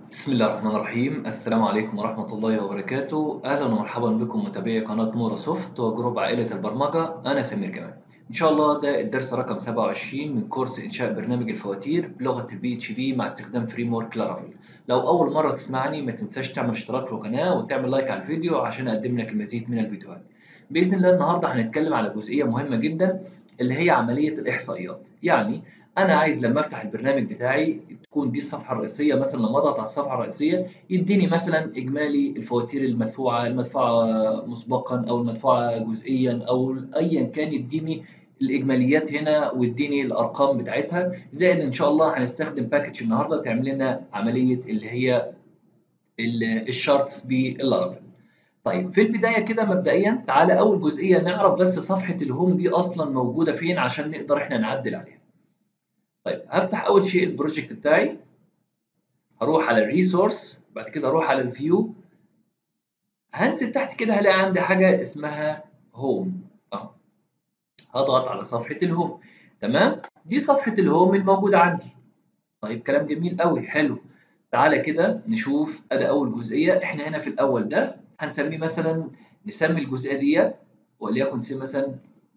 بسم الله الرحمن الرحيم السلام عليكم ورحمة الله وبركاته أهلا ومرحبا بكم متابعي قناة نورا سوفت وجروب عائلة البرمجة أنا سمير جمال إن شاء الله ده الدرس رقم 27 من كورس إنشاء برنامج الفواتير بلغة البي اتش بي مع استخدام فريم ورك لارافيل لو أول مرة تسمعني ما تنساش تعمل اشتراك في القناة وتعمل لايك على الفيديو عشان أقدم لك المزيد من الفيديوهات بإذن الله النهاردة هنتكلم على جزئية مهمة جدا اللي هي عملية الإحصائيات يعني انا عايز لما افتح البرنامج بتاعي تكون دي الصفحه الرئيسيه مثلا لما اضغط على الصفحه الرئيسيه يديني مثلا اجمالي الفواتير المدفوعه المدفوعه مسبقا او المدفوعه جزئيا او ايا كان يديني الاجماليات هنا ويديني الارقام بتاعتها زائد ان شاء الله هنستخدم باكج النهارده تعمل لنا عمليه اللي هي الشارتس باللارافيل طيب في البداية كده مبدئيا تعالى أول جزئية نعرف بس صفحة الهوم دي أصلا موجودة فين عشان نقدر إحنا نعدل عليها. طيب هفتح اول شيء البروجكت بتاعي هروح على الريسورس بعد كده اروح على الفيو هنزل تحت كده هلاقي عندي حاجه اسمها هوم اهو هضغط على صفحه الهوم تمام دي صفحه الهوم الموجوده عندي طيب كلام جميل قوي حلو تعالى كده نشوف ادي اول جزئيه احنا هنا في الاول ده هنسميه مثلا نسمي الجزئيه دي وليكن سي مثلا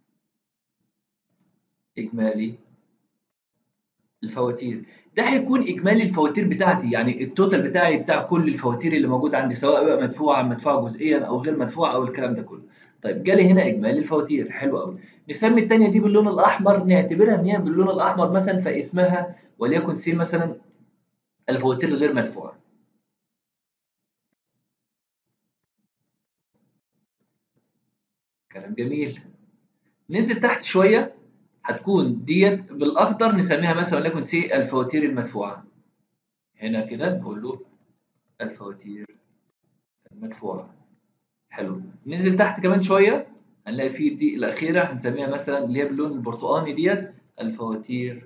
اجمالي الفواتير ده هيكون اجمالي الفواتير بتاعتي يعني التوتال بتاعي بتاع كل الفواتير اللي موجود عندي سواء بقى مدفوعه مدفوعه جزئيا او غير مدفوعه او الكلام ده كله طيب جالي هنا اجمالي الفواتير حلو قوي نسمي الثانيه دي باللون الاحمر نعتبرها ان هي باللون الاحمر مثلا فاسمها وليكن سي مثلا الفواتير الغير مدفوعه كلام جميل ننزل تحت شويه هتكون ديت بالاخضر نسميها مثلا وليكن سي الفواتير المدفوعه هنا كده نقول له الفواتير المدفوعه حلو ننزل تحت كمان شويه هنلاقي في دي الاخيره هنسميها مثلا اللي هي باللون البرتقاني ديت الفواتير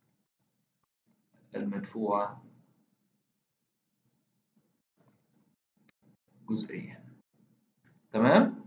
المدفوعه جزئيا تمام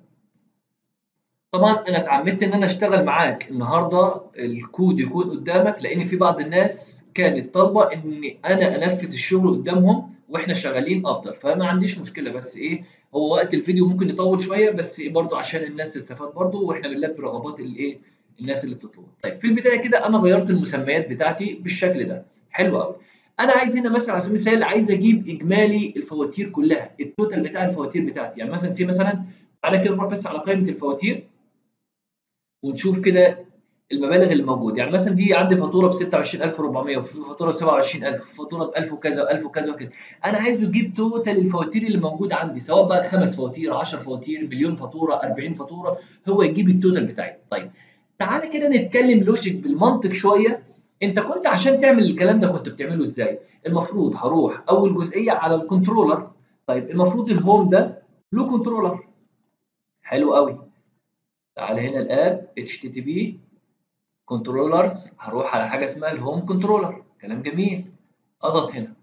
طبعا انا اتعمدت ان انا اشتغل معاك النهارده الكود يكون قدامك لان في بعض الناس كانت طالبه ان انا انفذ الشغل قدامهم واحنا شغالين افضل فما عنديش مشكله بس ايه هو وقت الفيديو ممكن يطول شويه بس إيه برضو عشان الناس تستفاد برضو واحنا بنلبي رغبات الايه الناس اللي بتطلب طيب في البدايه كده انا غيرت المسميات بتاعتي بالشكل ده حلو قوي انا عايز هنا مثلا على سبيل المثال عايز اجيب اجمالي الفواتير كلها التوتال بتاع الفواتير بتاعتي يعني مثلا سي مثلا تعالى كده نروح بس على قائمه الفواتير ونشوف كده المبالغ اللي موجوده يعني مثلا دي عندي فاتوره ب 26400 وفاتوره ب 27000 فاتوره ب 1000 وكذا و1000 وكذا وكذا انا عايزه يجيب توتال الفواتير اللي موجوده عندي سواء بقى خمس فواتير 10 فواتير مليون فاتوره 40 فاتوره هو يجيب التوتال بتاعي طيب تعالى كده نتكلم لوجيك بالمنطق شويه انت كنت عشان تعمل الكلام ده كنت بتعمله ازاي المفروض هروح اول جزئيه على الكنترولر طيب المفروض الهوم ده له كنترولر حلو قوي تعال هنا الاب HTTP كنترولرز هروح على حاجه اسمها الهوم كنترولر كلام جميل اضغط هنا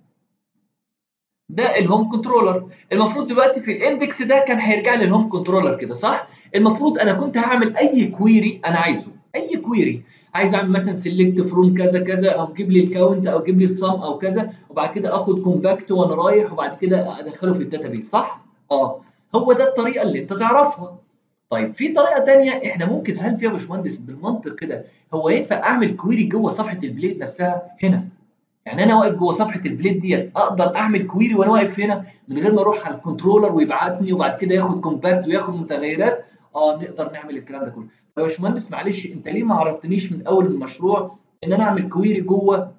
ده الهوم كنترولر المفروض دلوقتي في الاندكس ده كان هيرجع لي الهوم كنترولر كده صح المفروض انا كنت هعمل اي كويري انا عايزه اي كويري عايز اعمل مثلا سيلكت فروم كذا كذا او جيب لي الكاونت او جيب لي الصم او كذا وبعد كده اخد كومباكت وانا رايح وبعد كده ادخله في الداتابيس صح اه هو ده الطريقه اللي انت تعرفها طيب في طريقه ثانيه احنا ممكن هل فيها باشمهندس بالمنطق كده هو ينفع اعمل كويري جوه صفحه البليد نفسها هنا يعني انا واقف جوه صفحه البليد ديت اقدر اعمل كويري وانا واقف هنا من غير ما اروح على الكنترولر ويبعتني وبعد كده ياخد كومباكت وياخد متغيرات اه نقدر نعمل الكلام ده كله طب يا باشمهندس معلش انت ليه ما عرفتنيش من اول المشروع ان انا اعمل كويري جوه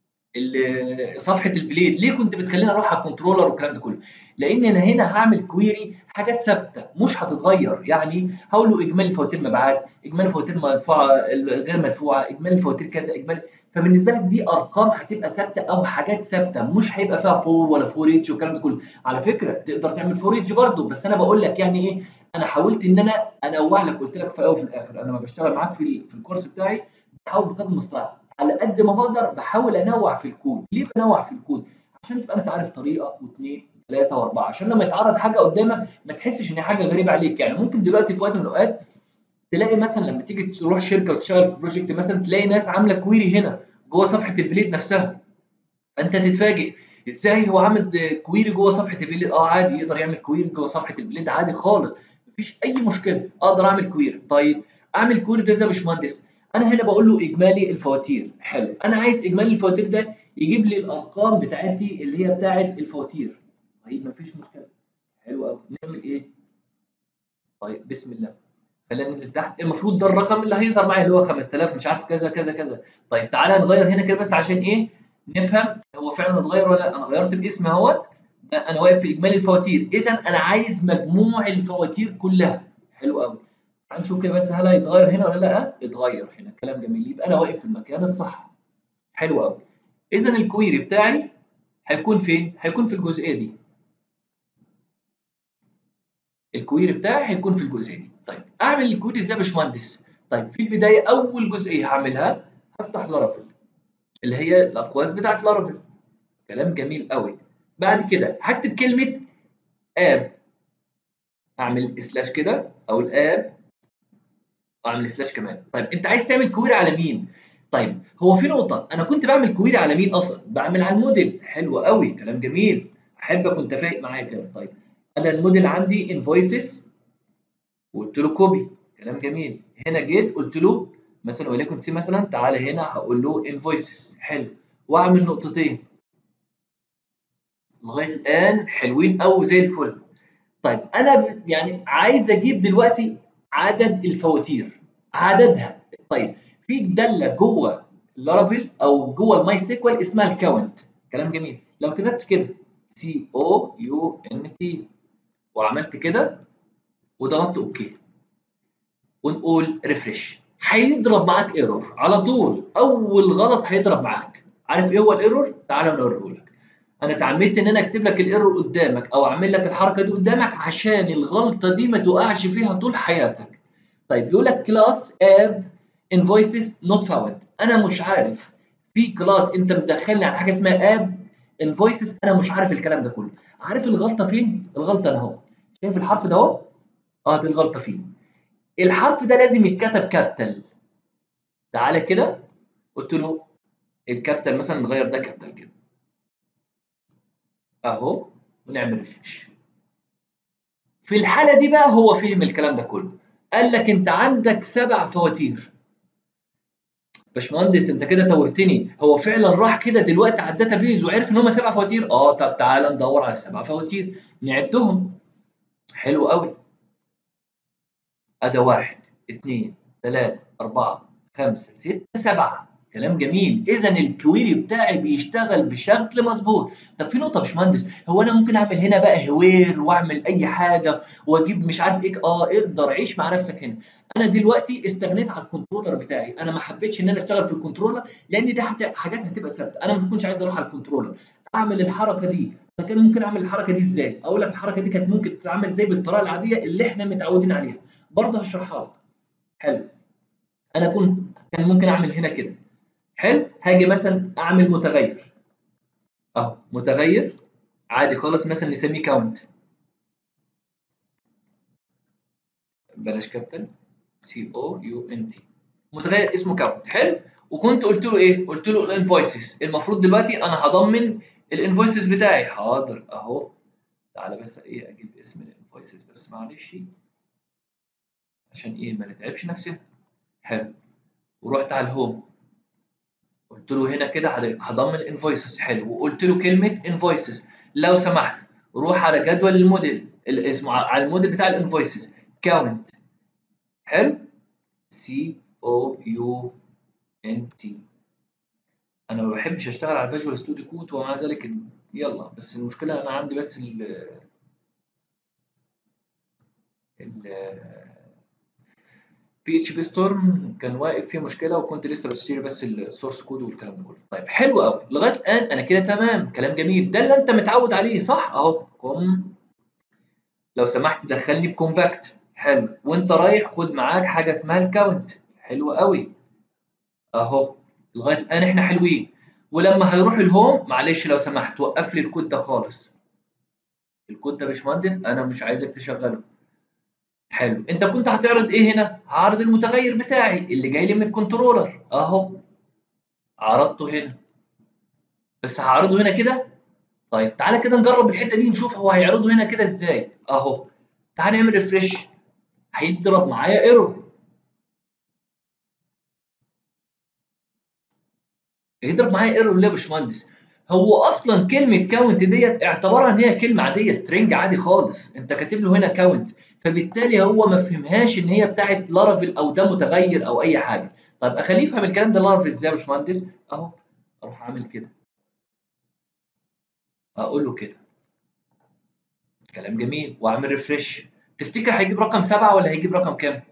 صفحه البليد ليه كنت بتخليني اروح على الكنترولر والكلام ده كله لان انا هنا هعمل كويري حاجات ثابته مش هتتغير يعني هقول له اجمالي فواتير مبيعات اجمالي فواتير مدفوعه غير مدفوعه اجمالي فواتير كذا اجمالي فبالنسبه لك دي ارقام هتبقى ثابته او حاجات ثابته مش هيبقى فيها فور ولا فور اتش والكلام ده كله على فكره تقدر تعمل فور اتش برضه بس انا بقول لك يعني ايه انا حاولت ان انا انوع لك قلت لك في الاول وفي الاخر انا لما بشتغل معاك في في الكورس بتاعي بحاول بقدر المستطاع على قد ما بقدر بحاول انوع في الكود ليه بنوع في الكود عشان تبقى انت عارف طريقه واثنين ثلاثه واربعه عشان لما يتعرض حاجه قدامك ما تحسش ان هي حاجه غريبه عليك يعني ممكن دلوقتي في وقت من الاوقات تلاقي مثلا لما تيجي تروح شركه وتشتغل في بروجكت مثلا تلاقي ناس عامله كويري هنا جوه صفحه البليد نفسها فانت تتفاجئ ازاي هو عامل كويري جوه صفحه البليد اه عادي يقدر يعمل كويري جوه صفحه البليد عادي خالص مفيش اي مشكله اقدر اعمل كويري طيب اعمل كويري ده ازاي يا باشمهندس انا هنا بقول له اجمالي الفواتير حلو انا عايز اجمالي الفواتير ده يجيب لي الارقام بتاعتي اللي هي بتاعت الفواتير طيب مفيش مشكله حلو قوي نعمل ايه طيب بسم الله خلينا ننزل تحت المفروض ده الرقم اللي هيظهر معايا اللي هو 5000 مش عارف كذا كذا كذا طيب تعالى نغير هنا كده بس عشان ايه نفهم هو فعلا اتغير ولا لا انا غيرت الاسم اهوت ده انا واقف في اجمالي الفواتير اذا انا عايز مجموع الفواتير كلها حلو قوي تعال نشوف كده بس هل هيتغير هنا ولا لا اتغير هنا كلام جميل يبقى انا واقف في المكان الصح حلو قوي اذا الكويري بتاعي هيكون فين هيكون في الجزئيه دي الكويري بتاعي هيكون في الجزئيه دي طيب اعمل الكويري ازاي يا باشمهندس طيب في البدايه اول جزئيه هعملها هفتح لارافيل اللي هي الاقواس بتاعت لارافيل كلام جميل قوي بعد كده هكتب كلمه اب اعمل سلاش كده او الاب اعمل سلاش كمان طيب انت عايز تعمل كويري على مين طيب هو في نقطه انا كنت بعمل كويري على مين اصلا بعمل على الموديل حلو قوي كلام جميل احب اكون فايق معايا كده طيب انا الموديل عندي انفويسز وقلت له كوبي كلام جميل هنا جيت قلت له مثلا وليكن سي مثلا تعالى هنا هقول له انفويسز حلو واعمل نقطتين لغايه الان حلوين قوي زي الفل طيب انا يعني عايز اجيب دلوقتي عدد الفواتير عددها طيب في داله جوه لارافيل او جوه الماي سيكوال اسمها الكاونت كلام جميل لو كتبت كده سي او يو ان تي وعملت كده وضغطت اوكي ونقول ريفرش هيضرب معاك ايرور على طول اول غلط هيضرب معاك عارف ايه هو الايرور تعالى نوريه لك انا اتعمدت ان انا اكتب لك الايرور قدامك او اعمل لك الحركه دي قدامك عشان الغلطه دي ما تقعش فيها طول حياتك طيب بيقول لك كلاس اب انفويسز نوت فاوند انا مش عارف في كلاس انت مدخلني على حاجه اسمها اب انفويسز انا مش عارف الكلام ده كله عارف الغلطه فين الغلطه انا اهو شايف الحرف ده اهو اه دي الغلطه فيه الحرف ده لازم يتكتب كابيتال تعالى كده قلت له الكابيتال مثلا نغير ده كابيتال كده اهو ونعمل ريفرش في الحاله دي بقى هو فهم الكلام ده كله قال لك انت عندك سبع فواتير باشمهندس انت كده توهتني هو فعلا راح كده دلوقتي على الداتا بيز وعرف ان هم سبع فواتير اه طب تعالى ندور على السبع فواتير نعدهم حلو قوي ادي واحد اثنين ثلاثة أربعة خمسة ستة سبعة كلام جميل إذا الكويري بتاعي بيشتغل بشكل مظبوط طب في نقطة يا باشمهندس هو أنا ممكن أعمل هنا بقى هوير وأعمل أي حاجة وأجيب مش عارف إيه أه اقدر عيش مع نفسك هنا أنا دلوقتي استغنيت على الكنترولر بتاعي أنا ما حبيتش إن أنا أشتغل في الكنترولر لأن دي حاجات هتبقى ثابتة أنا مش كنتش عايز أروح على الكنترولر أعمل الحركة دي أنا كان ممكن أعمل الحركة دي إزاي؟ أقول لك الحركة دي كانت ممكن تتعمل إزاي بالطريقة العادية اللي إحنا متعودين عليها برضه هشرحها لك حلو انا كنت كان ممكن اعمل هنا كده حلو هاجي مثلا اعمل متغير اهو متغير عادي خالص مثلا نسميه كاونت بلاش كابيتال سي او يو ان تي متغير اسمه كاونت حلو وكنت قلت له ايه قلت له الانفويسز المفروض دلوقتي انا هضمن الانفويسز بتاعي حاضر اهو تعالى بس ايه اجيب اسم الانفويسز بس معلش عشان ايه ما نتعبش نفسنا حلو ورحت على الهوم قلت له هنا كده هضمن الانفويسز حلو وقلت له كلمه انفويسز لو سمحت روح على جدول الموديل اسمه على الموديل بتاع الانفويسز كاونت حلو سي او يو ان تي انا ما بحبش اشتغل على فيجوال ستوديو كود ومع ذلك يلا بس المشكله انا عندي بس ال ال بي اتش بي ستورم كان واقف فيه مشكله وكنت لسه بشتري بس السورس كود والكلام ده كله طيب حلو قوي لغايه الان انا كده تمام كلام جميل ده اللي انت متعود عليه صح اهو كوم لو سمحت دخلني بكومباكت حلو وانت رايح خد معاك حاجه اسمها الكاونت حلو قوي اهو لغايه الان احنا حلوين ولما هيروح الهوم معلش لو سمحت وقف لي الكود ده خالص الكود ده يا باشمهندس انا مش عايزك تشغله حلو انت كنت هتعرض ايه هنا هعرض المتغير بتاعي اللي جاي لي من الكنترولر اهو عرضته هنا بس هعرضه هنا كده طيب تعالى كده نجرب الحته دي نشوف هو هيعرضه هنا كده ازاي اهو تعالى نعمل ريفرش هيضرب معايا ايرور يضرب معايا ايرور ليه يا باشمهندس هو اصلا كلمه كاونت ديت اعتبرها ان هي كلمه عاديه سترينج عادي خالص انت كاتب له هنا كاونت فبالتالي هو ما فهمهاش ان هي بتاعت لارافيل او ده متغير او اي حاجه طيب اخليه يفهم الكلام ده لارافيل ازاي يا باشمهندس اهو اروح اعمل كده اقول له كده كلام جميل واعمل ريفرش تفتكر هيجيب رقم سبعة ولا هيجيب رقم كام؟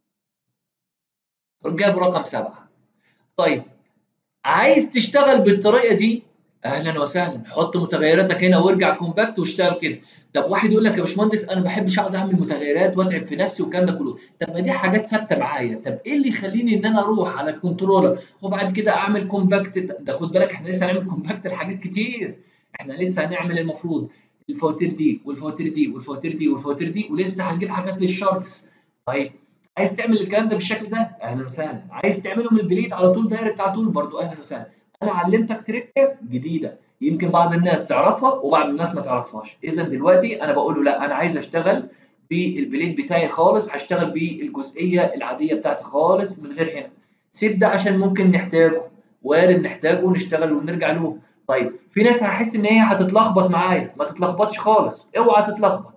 جاب رقم سبعة طيب عايز تشتغل بالطريقه دي اهلا وسهلا حط متغيراتك هنا وارجع كومباكت واشتغل كده طب واحد يقول لك يا باشمهندس انا ما بحبش اقعد اعمل متغيرات واتعب في نفسي والكلام ده كله طب ما دي حاجات ثابته معايا طب ايه اللي يخليني ان انا اروح على الكنترولر وبعد كده اعمل كومباكت ده خد بالك احنا لسه هنعمل كومباكت لحاجات كتير احنا لسه هنعمل المفروض الفواتير دي والفواتير دي والفواتير دي والفواتير دي ولسه هنجيب حاجات للشارتس طيب عايز تعمل الكلام ده بالشكل ده اهلا وسهلا عايز تعمله من البليد على طول دايركت على طول برضو اهلا وسهلا انا علمتك تريكه جديده يمكن بعض الناس تعرفها وبعض الناس ما تعرفهاش اذا دلوقتي انا بقول له لا انا عايز اشتغل بالبليد بتاعي خالص هشتغل بالجزئيه العاديه بتاعتي خالص من غير هنا سيب ده عشان ممكن نحتاجه وارد نحتاجه ونشتغل ونرجع له طيب في ناس هحس ان هي هتتلخبط معايا ما تتلخبطش خالص اوعى تتلخبط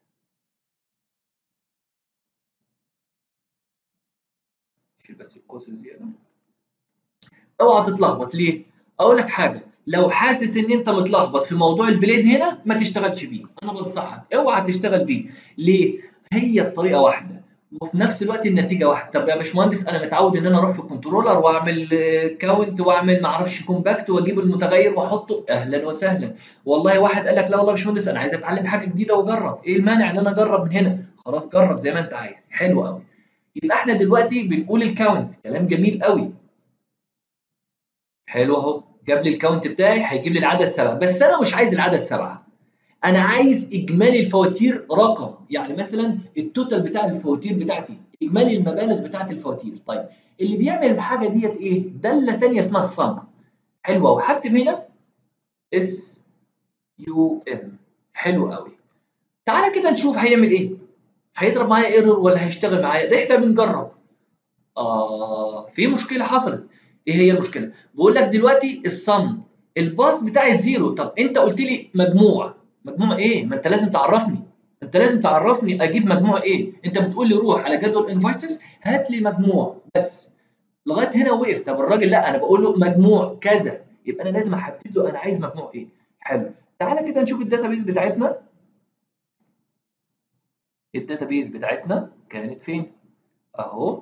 شيل بس القوس زياده اوعى تتلخبط ليه اقول لك حاجه لو حاسس ان انت متلخبط في موضوع البليد هنا ما تشتغلش بيه انا بنصحك اوعى تشتغل بيه ليه هي الطريقه واحده وفي نفس الوقت النتيجه واحده طب يا باشمهندس انا متعود ان انا اروح في الكنترولر واعمل كاونت واعمل ما اعرفش كومباكت واجيب المتغير واحطه اهلا وسهلا والله واحد قال لك لا والله يا باشمهندس انا عايز اتعلم حاجه جديده واجرب ايه المانع ان انا اجرب من هنا خلاص جرب زي ما انت عايز حلو قوي يبقى احنا دلوقتي بنقول الكاونت كلام جميل قوي حلو اهو جاب لي الكاونت بتاعي هيجيب لي العدد سبعه بس انا مش عايز العدد سبعه انا عايز اجمالي الفواتير رقم يعني مثلا التوتال بتاع الفواتير بتاعتي اجمالي المبالغ بتاعت الفواتير طيب اللي بيعمل الحاجه ديت ايه داله ثانيه اسمها الصم حلوه وهكتب هنا اس يو ام حلو قوي تعالى كده نشوف هيعمل ايه هيضرب معايا ايرور ولا هيشتغل معايا ده احنا بنجرب اه في مشكله حصلت ايه هي المشكله بقول لك دلوقتي الصم الباص بتاعي زيرو طب انت قلت لي مجموع مجموع ايه ما انت لازم تعرفني انت لازم تعرفني اجيب مجموع ايه انت بتقول لي روح على جدول انفويسز هات لي مجموع بس لغايه هنا وقف طب الراجل لا انا بقول له مجموع كذا يبقى انا لازم احدد له انا عايز مجموع ايه حلو تعالى كده نشوف الداتابيز بتاعتنا الداتابيز بتاعتنا كانت فين اهو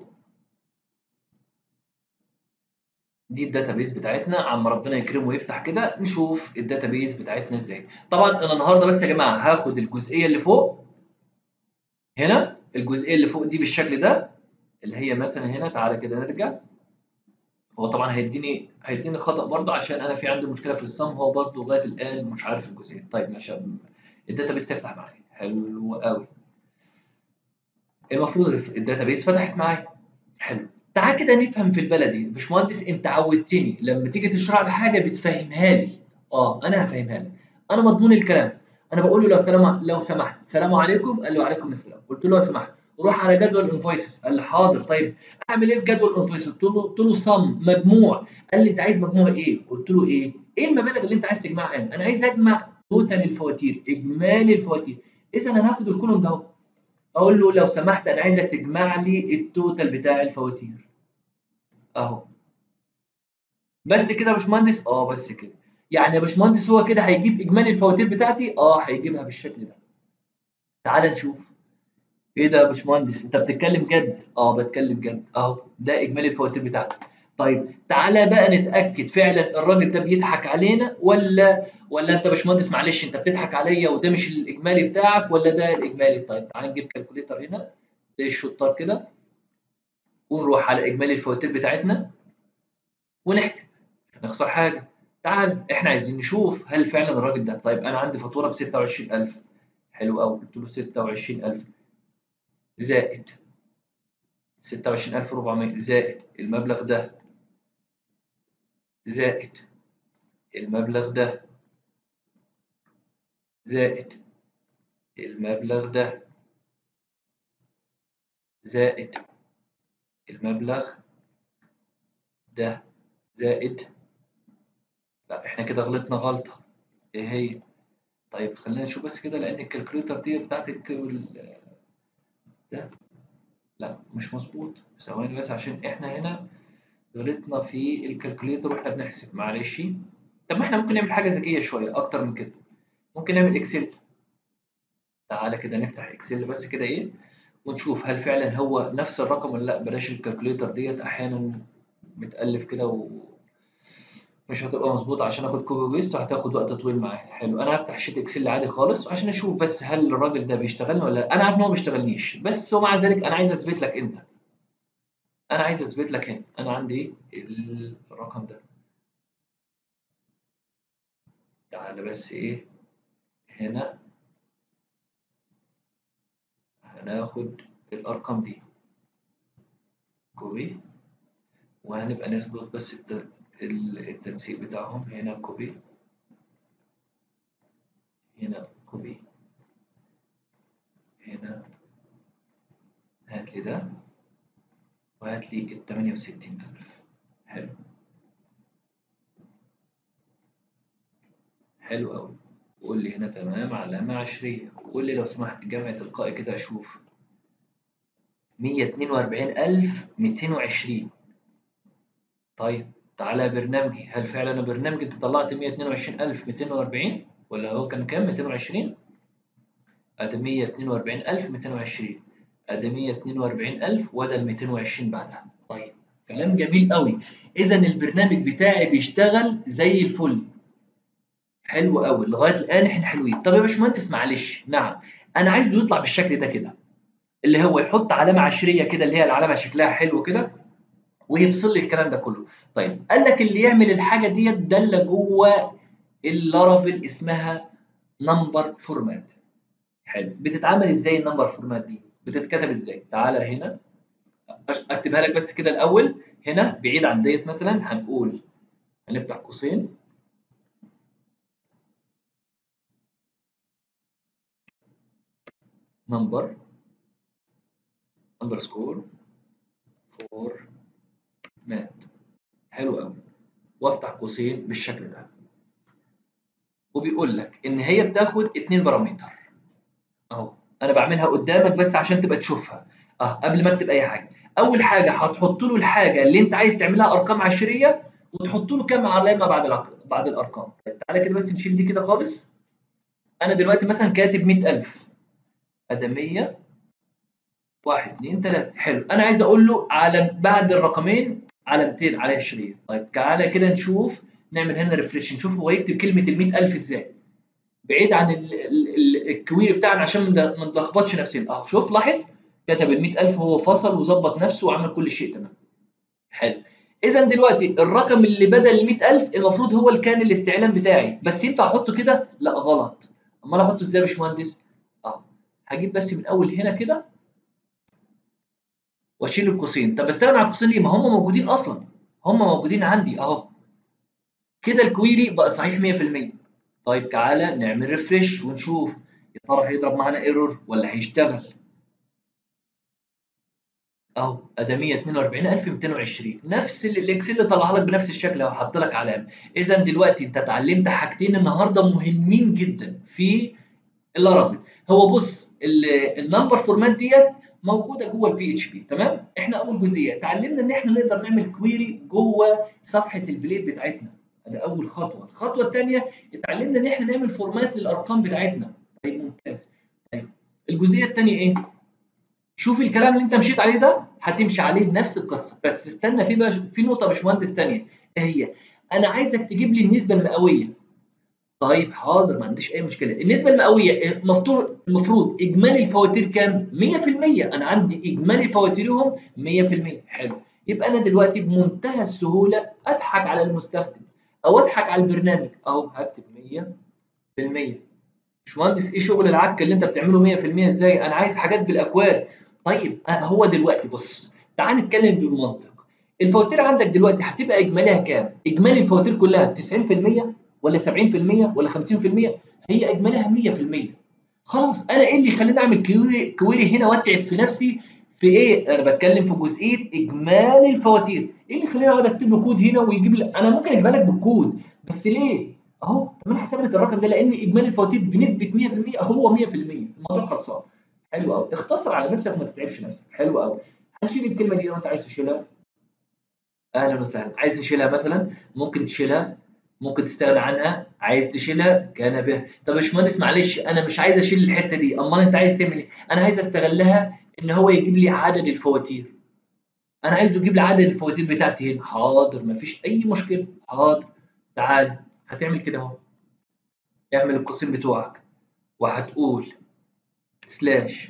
دي الداتابيز بتاعتنا عم ربنا يكرمه ويفتح كده نشوف الداتابيز بتاعتنا ازاي طبعا انا النهارده بس يا جماعه هاخد الجزئيه اللي فوق هنا الجزئيه اللي فوق دي بالشكل ده اللي هي مثلا هنا تعالى كده نرجع هو طبعا هيديني هيديني خطا برضه عشان انا في عندي مشكله في الصم هو برضه لغايه الان مش عارف الجزئيه طيب ماشي الداتابيز تفتح معايا حلو قوي المفروض الداتابيز فتحت معايا حلو تعال كده نفهم في البلدي باشمهندس انت عودتني لما تيجي تشرح لي حاجه بتفهمها لي اه انا هفهمها لك انا مضمون الكلام انا بقول له لو سلام لو سمحت سلام عليكم قال له وعليكم السلام قلت له لو سمحت روح على جدول انفويسز قال لي حاضر طيب اعمل ايه في جدول انفويسز قلت له قلت له صم مجموع قال لي انت عايز مجموع ايه قلت له ايه ايه المبالغ اللي انت عايز تجمعها هنا انا عايز اجمع توتال الفواتير اجمالي الفواتير اذا انا هاخد الكولوم ده اهو اقول له لو سمحت انا عايزك تجمع لي التوتال بتاع الفواتير اهو بس كده يا باشمهندس اه بس كده يعني يا باشمهندس هو كده هيجيب اجمالي الفواتير بتاعتي اه هيجيبها بالشكل ده تعال نشوف ايه ده يا باشمهندس انت بتتكلم جد اه بتكلم جد اهو ده اجمالي الفواتير بتاعتي طيب تعالى بقى نتاكد فعلا الراجل ده بيضحك علينا ولا ولا انت يا باشمهندس معلش انت بتضحك عليا وده مش الاجمالي بتاعك ولا ده الاجمالي طيب تعالى نجيب كالكوليتر هنا زي الشطار كده ونروح على اجمالي الفواتير بتاعتنا ونحسب مش هنخسر حاجه تعال احنا عايزين نشوف هل فعلا الراجل ده طيب انا عندي فاتوره ب 26000 حلو قوي قلت له 26000 زائد 26400 زائد المبلغ ده زائد المبلغ ده زائد المبلغ ده زائد المبلغ ده زائد لا احنا كده غلطنا غلطة ايه هي طيب خلينا نشوف بس كده لان الكالكوليتر دي بتاعتك ده لا مش مظبوط ثواني بس عشان احنا هنا غلطنا في الكالكوليتر واحنا بنحسب معلش طب ما احنا ممكن نعمل حاجة ذكية شوية اكتر من كده ممكن نعمل اكسل تعالى كده نفتح اكسل بس كده ايه ونشوف هل فعلا هو نفس الرقم ولا لا بلاش الكالكوليتر ديت احيانا بتألف كده و مش هتبقى مظبوطة عشان اخد كوبي بيست وهتاخد وقت طويل معايا حلو انا هفتح شيت اكسل عادي خالص عشان اشوف بس هل الراجل ده بيشتغلني ولا لا انا عارف ان هو ما بيشتغلنيش بس ومع ذلك انا عايز اثبت لك انت انا عايز اثبت لك هنا انا عندي الرقم ده تعالى بس ايه هنا هناخد الارقام دي كوبي وهنبقى نظبط بس التنسيق بتاعهم هنا كوبي هنا كوبي هنا هات لي ده وهات لي ال 68000 حلو حلو أوي وقول لي هنا تمام علامة عشرية وقول لي لو سمحت جمع تلقائي كده أشوف مية اتنين وأربعين ألف ميتين وعشرين طيب تعالى برنامجي هل فعلا برنامجي انت طلعت 122240 ولا هو كان كام 220 ادي 142220 ادي 142000 وده ال 220 بعدها طيب كلام جميل قوي اذا البرنامج بتاعي بيشتغل زي الفل حلو قوي لغايه الان احنا حلوين طب يا باشمهندس معلش نعم انا عايزه يطلع بالشكل ده كده اللي هو يحط علامه عشريه كده اللي هي العلامه شكلها حلو كده ويفصل لي الكلام ده كله طيب قال لك اللي يعمل الحاجه ديت ده اللي جوه اللارافيل اسمها نمبر فورمات حلو بتتعمل ازاي النمبر فورمات دي بتتكتب ازاي تعالى هنا اكتبها لك بس كده الاول هنا بعيد عن ديت مثلا هنقول هنفتح قوسين نمبر اندرسكور فور مات حلو قوي وافتح قوسين بالشكل ده وبيقول لك ان هي بتاخد اتنين بارامتر اهو انا بعملها قدامك بس عشان تبقى تشوفها اه قبل ما اكتب اي حاجه اول حاجه هتحط له الحاجه اللي انت عايز تعملها ارقام عشريه وتحط له كام علامه بعد الأق... بعد الارقام طيب تعالى كده بس نشيل دي كده خالص انا دلوقتي مثلا كاتب 100000 ادي 100 1 2 3 حلو انا عايز اقول له على بعد الرقمين علامتين على عشريه طيب تعالى كده نشوف نعمل هنا ريفريش نشوف هو يكتب كلمه ال 100000 ازاي بعيد عن ال ال الكويري بتاعنا عشان ما نلخبطش نفسنا اهو شوف لاحظ كتب ال 100000 هو فصل وظبط نفسه وعمل كل شيء تمام حلو اذا دلوقتي الرقم اللي بدل ال 100000 المفروض هو اللي كان الاستعلام بتاعي بس ينفع احطه كده لا غلط امال احطه ازاي يا باشمهندس اهو هجيب بس من اول هنا كده واشيل القوسين طب استغنى عن القوسين ليه ما هم موجودين اصلا هم موجودين عندي اهو كده الكويري بقى صحيح 100% طيب تعالى نعمل ريفرش ونشوف يا ترى هيضرب معانا ايرور ولا هيشتغل اهو ادي 142220 نفس الاكسل اللي طلعها لك بنفس الشكل اهو حط لك علامه اذا دلوقتي انت اتعلمت حاجتين النهارده مهمين جدا في اللارافيل هو بص النمبر فورمات ديت موجوده جوه البي اتش بي تمام احنا اول جزئيه اتعلمنا ان احنا نقدر نعمل كويري جوه صفحه البليد بتاعتنا ده اول خطوه الخطوه الثانيه اتعلمنا ان احنا نعمل فورمات للارقام بتاعتنا طيب ممتاز طيب الجزئيه الثانيه ايه شوف الكلام اللي انت مشيت عليه ده هتمشي عليه نفس القصه بس استنى في بقى في نقطه باشمهندس ثانيه ايه هي انا عايزك تجيب لي النسبه المئويه طيب حاضر ما عنديش اي مشكله النسبه المئويه المفروض المفروض اجمالي الفواتير كام 100% انا عندي اجمالي فواتيرهم 100% حلو يبقى انا دلوقتي بمنتهى السهوله اضحك على المستخدم او اضحك على البرنامج اهو هكتب 100% باشمهندس ايه شغل العك اللي انت بتعمله 100% ازاي انا عايز حاجات بالاكواد طيب هو دلوقتي بص تعال نتكلم بالمنطق الفواتير عندك دلوقتي هتبقى اجماليها كام اجمالي الفواتير كلها 90% ولا 70% ولا 50% هي اجمالها 100% خلاص انا ايه اللي يخليني اعمل كويري, كويري هنا واتعب في نفسي في ايه انا بتكلم في جزئيه اجمالي الفواتير ايه اللي يخليني اقعد اكتب له كود هنا ويجيب لي انا ممكن اجيبها لك بالكود بس ليه اهو طب انا حسبت الرقم ده لان اجمالي الفواتير بنسبه 100% هو 100% الموضوع خلصان حلو قوي اختصر على نفسك وما تتعبش نفسك حلو قوي هنشيل الكلمه دي لو انت عايز تشيلها اهلا وسهلا عايز تشيلها مثلا ممكن تشيلها ممكن تستغنى عنها عايز تشيلها كان بها طب يا باشمهندس معلش انا مش عايز اشيل الحته دي امال انت عايز تعمل ايه انا عايز استغلها ان هو يجيب لي عدد الفواتير انا عايزه يجيب لي عدد الفواتير بتاعتي هنا حاضر مفيش اي مشكله حاضر تعال هتعمل كده اهو اعمل القوسين بتوعك وهتقول سلاش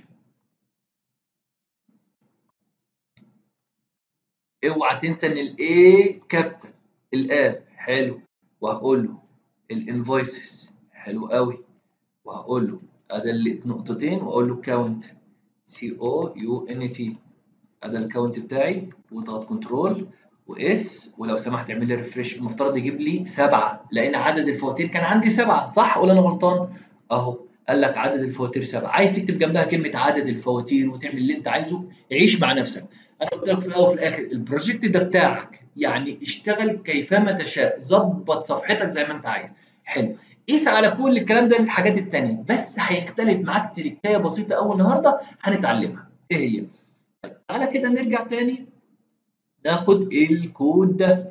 اوعى تنسى ان الاي كابيتال الاب حلو وهقول له الانفويسز حلو قوي وهقول له ادي نقطتين واقول له كاونت سي او يو ان تي ادي الكاونت بتاعي واضغط كنترول واس ولو سمحت اعمل لي ريفريش المفترض يجيب لي سبعه لان عدد الفواتير كان عندي سبعه صح ولا انا غلطان؟ اهو قال لك عدد الفواتير سبعه عايز تكتب جنبها كلمه عدد الفواتير وتعمل اللي انت عايزه عيش مع نفسك انا قلت لك في الاول وفي الاخر البروجكت ده بتاعك يعني اشتغل كيفما تشاء ظبط صفحتك زي ما انت عايز حلو قيس على كل الكلام ده الحاجات التانية بس هيختلف معاك تريكايه بسيطه قوي النهارده هنتعلمها ايه هي؟ تعالى كده نرجع تاني ناخد الكود ده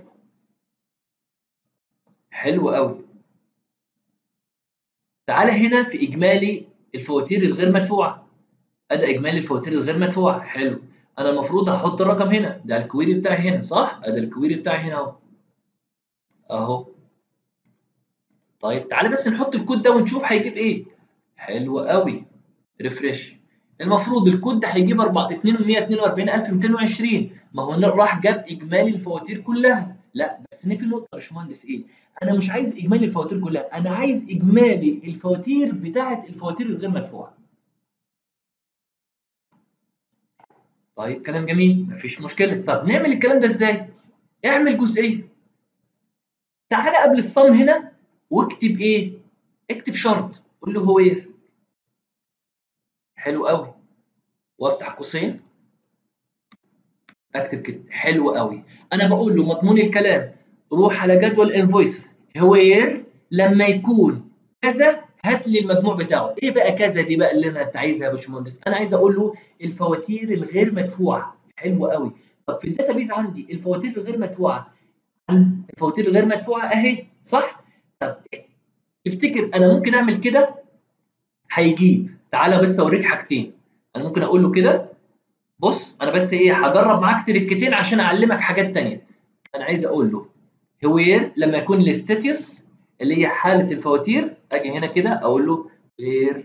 حلو قوي تعالى هنا في اجمالي الفواتير الغير مدفوعه ادي اجمالي الفواتير الغير مدفوعه حلو انا المفروض احط الرقم هنا ده الكويري بتاعي هنا صح ادي الكويري بتاعي هنا اهو اهو طيب تعالى بس نحط الكود ده ونشوف هيجيب ايه حلو قوي ريفريش المفروض الكود ده هيجيب 242220 ما هو راح جاب اجمالي الفواتير كلها لا بس في نقطه يا باشمهندس ايه انا مش عايز اجمالي الفواتير كلها انا عايز اجمالي الفواتير بتاعه الفواتير الغير مدفوعه طيب كلام جميل مفيش مشكله طب نعمل الكلام ده ازاي اعمل جزئيه تعالى قبل الصم هنا واكتب ايه اكتب شرط قول له هو ايه حلو قوي وافتح قوسين اكتب كده حلو قوي انا بقول له مضمون الكلام روح على جدول انفويس هوير لما يكون كذا هات لي المجموع بتاعه ايه بقى كذا دي بقى اللي انا انت عايزها يا باشمهندس انا عايز اقول له الفواتير الغير مدفوعه حلو قوي طب في الداتابيز عندي الفواتير الغير مدفوعه الفواتير الغير مدفوعه اهي صح طب تفتكر انا ممكن اعمل كده هيجيب تعالى بس اوريك حاجتين انا ممكن اقول له كده بص انا بس ايه هجرب معاك تريكتين عشان اعلمك حاجات تانية انا عايز اقول له هوير لما يكون الستاتيوس اللي هي حاله الفواتير اجي هنا كده اقول له غير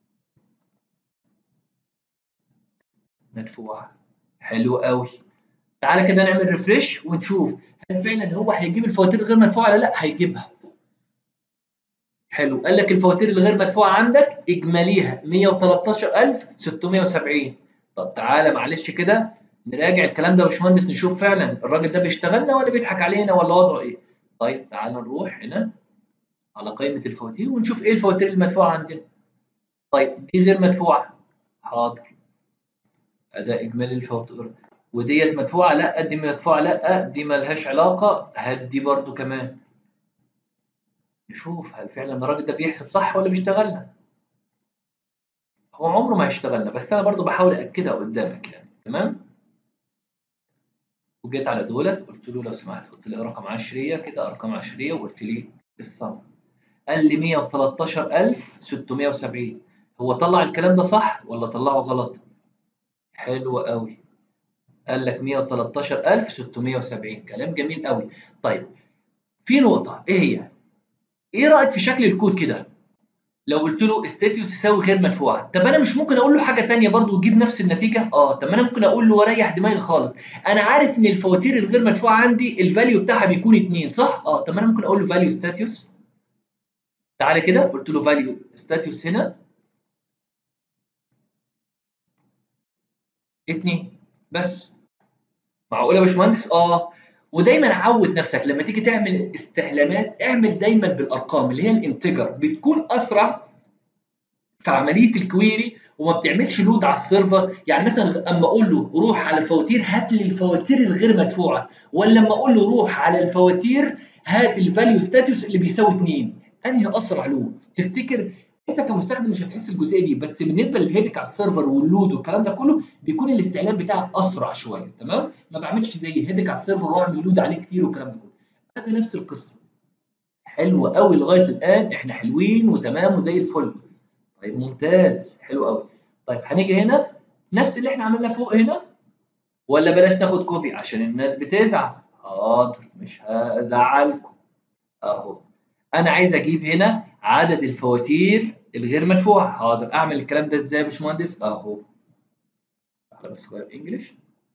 مدفوعه حلو قوي تعالى كده نعمل ريفريش ونشوف هل فعلا هو هيجيب الفواتير الغير مدفوعه ولا لا هيجيبها حلو قال لك الفواتير الغير مدفوعه عندك اجماليها 113670 طب تعالى معلش كده نراجع الكلام ده يا باشمهندس نشوف فعلا الراجل ده بيشتغلنا ولا بيضحك علينا ولا وضعه ايه طيب تعالى نروح هنا على قائمه الفواتير ونشوف ايه الفواتير المدفوعه عندنا طيب دي غير مدفوعه حاضر اداء اجمالي الفواتير وديت مدفوعه لا دي مدفوعه لا دي ملهاش علاقه هات دي برده كمان نشوف هل فعلا الراجل ده بيحسب صح ولا بيشتغلنا هو عمره ما هيشتغلنا بس انا برضو بحاول اكدها قدامك يعني تمام وجيت على دولت قلت له لو سمحت حط لي رقم عشريه كده ارقام عشريه وقلت لي الصم قال لي 113670 هو طلع الكلام ده صح ولا طلعه غلط حلو قوي قال لك 113670 كلام جميل قوي طيب في نقطه ايه هي ايه رايك في شكل الكود كده لو قلت له ستاتيوس يساوي غير مدفوعه طب انا مش ممكن اقول له حاجه ثانيه برضه وتجيب نفس النتيجه اه طب انا ممكن اقول له واريح دماغي خالص انا عارف ان الفواتير الغير مدفوعه عندي الفاليو بتاعها بيكون 2 صح اه طب انا ممكن اقول له فاليو ستاتيوس تعالى كده قلت له فاليو ستاتيوس هنا 2 بس معقوله يا باشمهندس اه ودايما عود نفسك لما تيجي تعمل استعلامات اعمل دايما بالارقام اللي هي الانتجر بتكون اسرع في عمليه الكويري وما بتعملش لود على السيرفر يعني مثلا اما اقول له روح على الفواتير هات لي الفواتير الغير مدفوعه ولا لما اقول له روح على الفواتير هات الفاليو ستاتوس اللي بيساوي 2 انهي اسرع له تفتكر انت كمستخدم مش هتحس الجزئيه دي بس بالنسبه للهيدك على السيرفر واللود والكلام ده كله بيكون الاستعلام بتاعه اسرع شويه تمام ما بعملش زي هيدك على السيرفر واعمل لود عليه كتير والكلام ده كله هذا نفس القصه حلو قوي لغايه الان احنا حلوين وتمام وزي الفل طيب ممتاز حلو قوي طيب هنيجي هنا نفس اللي احنا عملناه فوق هنا ولا بلاش ناخد كوبي عشان الناس بتزعل حاضر مش هزعلكم اهو انا عايز اجيب هنا عدد الفواتير الغير مدفوعه حاضر اعمل الكلام ده ازاي يا باشمهندس اهو تعالى بس غير انجلش